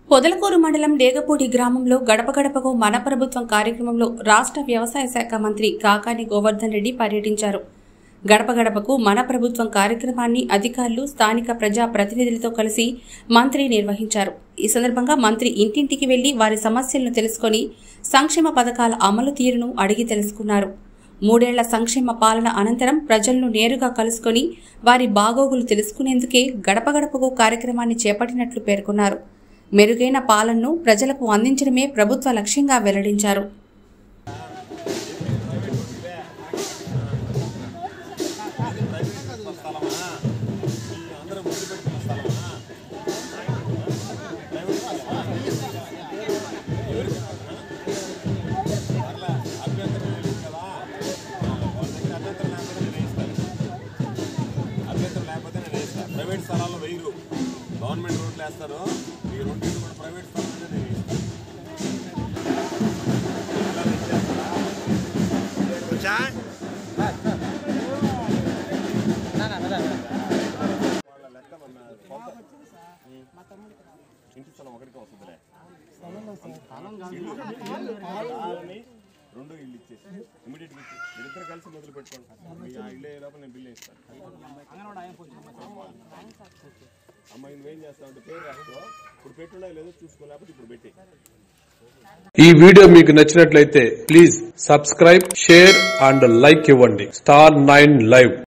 పొదలకూరు మండలం డేగపూడి గ్రామంలో గడప గడపకు మన ప్రభుత్వం కార్యక్రమంలో రాష్ట్ర వ్యవసాయ శాఖ మంత్రి కాకాని గోవర్ధన్ రెడ్డి పర్యటించారు గడప గడపకు మన ప్రభుత్వం కార్యక్రమాన్ని అధికారులు స్థానిక ప్రజా ప్రతినిధులతో కలిసి మంత్రి నిర్వహించారు ఈ సందర్భంగా మంత్రి ఇంటింటికి వెళ్లి వారి సమస్యలను తెలుసుకొని సంక్షేమ పథకాల అమలు తీరును అడిగి తెలుసుకున్నారు మూడేళ్ల సంక్షేమ పాలన అనంతరం ప్రజలను నేరుగా కలుసుకొని వారి బాగోగులు తెలుసుకునేందుకే గడప గడపకు కార్యక్రమాన్ని చేపట్టినట్లు పేర్కొన్నారు మెరుగైన పాలనను ప్రజలకు అందించడమే ప్రభుత్వ లక్ష్యంగా వెల్లడించారు అభ్యంతరం లేకపోతే నేను వేస్తాను ప్రైవేట్ స్థలాల్లో వేయరు గవర్నమెంట్ రోడ్లు వేస్తారు ఈ రెండు కూడా ప్రైవేట్ స్థలాల్లో నేను వేస్తాను వాళ్ళ లెక్క మన సొంత ఇంటి స్థలం ఒకటికి వస్తుందిలే ఇల్లు. స్థలాన్ని రెండు ఇల్లు ఇచ్చేసి ఇమీడియట్ గా ఇచ్చి మీరిద్దరు కలిసి మొదలు పెట్టుకోండి మీ ఆ ఇల్లు అయ్యే లోపల నేను బిల్లు ఇస్తాను అమ్మాయి నువ్వేం చేస్తావు అంటే పేరు రాసుకో ఇప్పుడు పెట్టున్నా లేదో చూసుకో లేకపోతే ఇప్పుడు పెట్టి ఈ వీడియో మీకు నచ్చినట్లయితే please subscribe share and like ఇవ్వండి స్టార్ నైన్ లైవ్